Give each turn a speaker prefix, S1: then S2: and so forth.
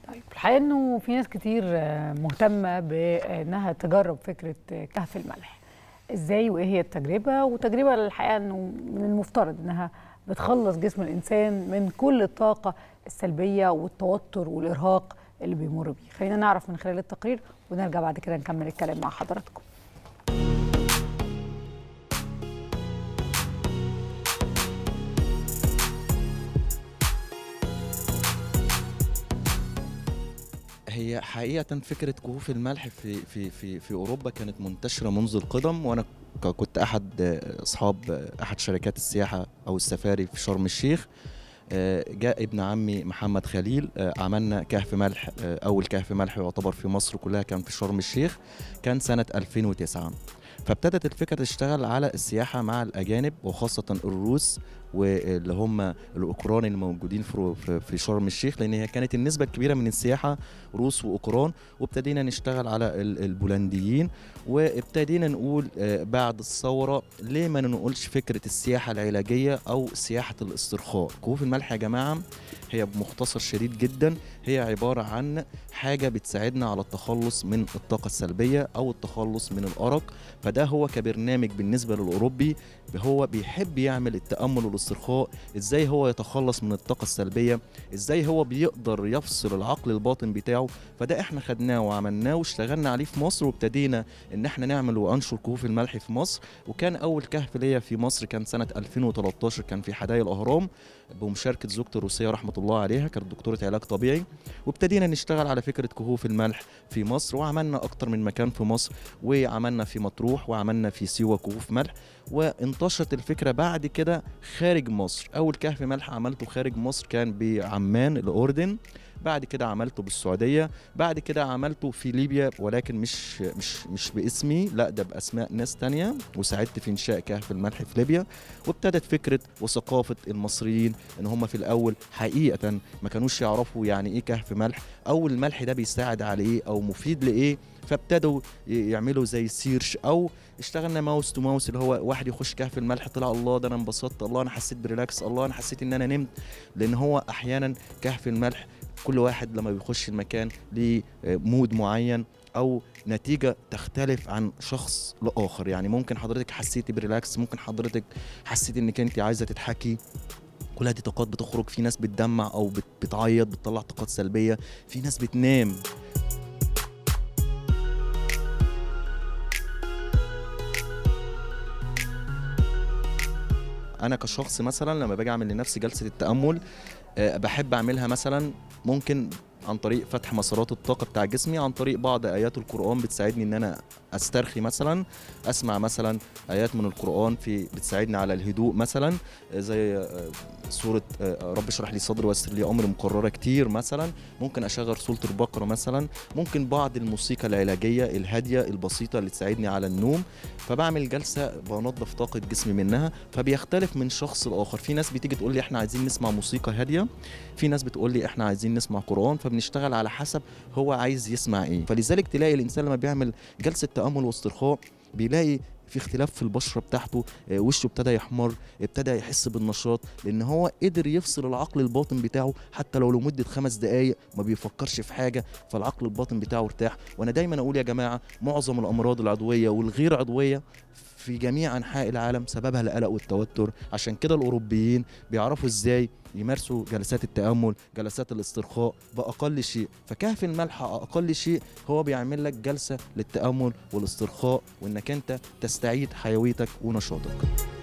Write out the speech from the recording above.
S1: طيب الحقيقه انه في ناس كتير آه، مهتمه بانها تجرب فكره آه، كهف الملح ازاي وايه هي التجربه وتجربه الحقيقه انه من المفترض انها بتخلص جسم الانسان من كل الطاقه السلبيه والتوتر والارهاق اللي بيمر بيه خلينا نعرف من خلال التقرير ونرجع بعد كده نكمل الكلام مع حضراتكم
S2: هي حقيقة فكرة كهوف الملح في في في في أوروبا كانت منتشرة منذ القدم وأنا ك- كنت أحد أصحاب أحد شركات السياحة أو السفاري في شرم الشيخ آه، جاء ابن عمي محمد خليل آه، عملنا كهف ملح آه، أول كهف ملح يعتبر في مصر كلها كان في شرم الشيخ كان سنة 2009 فابتدت الفكرة تشتغل على السياحة مع الأجانب وخاصة الروس واللي هم الأوكران اللي موجودين في في- في شرم الشيخ لأن هي كانت النسبة الكبيرة من السياحة روس وأوكران وابتدينا نشتغل على ال- البولنديين وابتدينا نقول آه، بعد الثورة ليه ما نقولش فكرة السياحة العلاجية أو سياحة الاسترخاء كهوف الملح يا جماعة هي بمختصر شديد جدا هي عبارة عن حاجة بتساعدنا على التخلص من الطاقة السلبية أو التخلص من الأرق فده هو كبرنامج بالنسبة للأوروبي هو بيحب يعمل التأمل والاسترخاء ازاي هو يتخلص من الطاقة السلبية ازاي هو بيقدر يفصل العقل الباطن بتاعه فده احنا خدناه وعملناه واشتغلنا عليه في مصر وابتدينا ان احنا نعمل وانشر كهوف الملح في مصر وكان اول كهف ليا في مصر كان سنة 2013 كان في حدائق الاهرام بمشاركة زوجتي الروسية رحمة الله عليها كانت دكتورة علاج طبيعي وابتدينا نشتغل على فكرة كهوف الملح في مصر وعملنا اكتر من مكان في مصر وعملنا في مطروح وعملنا في سيوة كهوف ملح وانتشرت الفكرة بعد كده خارج مصر أول كهف ملح عملته خارج مصر كان بعمان الأردن بعد كده عملته بالسعودية بعد كده عملته في ليبيا ولكن مش مش مش باسمي لا ده بأسماء ناس تانية وساعدت في إنشاء كهف الملح في ليبيا وابتدت فكرة وثقافة المصريين إن هم في الأول حقيقة ما كانوش يعرفوا يعني إيه كهف ملح أو الملح ده بيساعد على إيه أو مفيد لإيه فابتدوا ي- يعملوا زي سيرش أو اشتغلنا ماوس تو ماوس اللي هو واحد يخش كهف الملح طلع الله ده انا انبسطت الله انا حسيت بريلاكس الله انا حسيت ان انا نمت لان هو احيانا كهف الملح كل واحد لما بيخش المكان ليه آه، مود معين او نتيجه تختلف عن شخص لاخر يعني ممكن حضرتك حسيتي بريلاكس ممكن حضرتك حسيتي انك انت عايزه تضحكي كلها دي طاقات بتخرج في ناس بتدمع او بت- بتعيط بتطلع طاقات سلبيه في ناس بتنام انا كشخص مثلا لما باجي اعمل لنفسي جلسه التامل آه، بحب اعملها مثلا ممكن عن طريق فتح مسارات الطاقه بتاع جسمي عن طريق بعض ايات القران بتساعدني ان انا استرخي مثلا اسمع مثلا ايات من القران في بتساعدني على الهدوء مثلا آه، زي آه، سوره آه، رب اشرح لي صدري ويسر لي امري مكرره كتير مثلا ممكن اشغل سوره البقره مثلا ممكن بعض الموسيقى العلاجيه الهاديه البسيطه اللي تساعدني على النوم فبعمل جلسه بنظف طاقه جسمي منها فبيختلف من شخص لاخر في ناس بتيجي تقول لي احنا عايزين نسمع موسيقى هاديه في ناس بتقول لي احنا عايزين نسمع قران فبنشتغل على حسب هو عايز يسمع ايه فلذلك تلاقي الانسان لما بيعمل جلسه تامل واسترخاء بيلاقي في اختلاف في البشره بتاعته آه، وشه ابتدى يحمر ابتدى يحس بالنشاط لان هو قدر يفصل العقل الباطن بتاعه حتى لو لمده خمس دقائق ما بيفكرش في حاجه فالعقل الباطن بتاعه ارتاح وانا دايما اقول يا جماعه معظم الامراض العضويه والغير عضويه في جميع انحاء العالم سببها القلق والتوتر عشان كده الاوروبيين بيعرفوا ازاي يمارسوا جلسات التامل جلسات الاسترخاء باقل شيء فكهف الملح اقل شيء هو بيعمل لك جلسه للتامل والاسترخاء وانك انت تستعيد حيويتك ونشاطك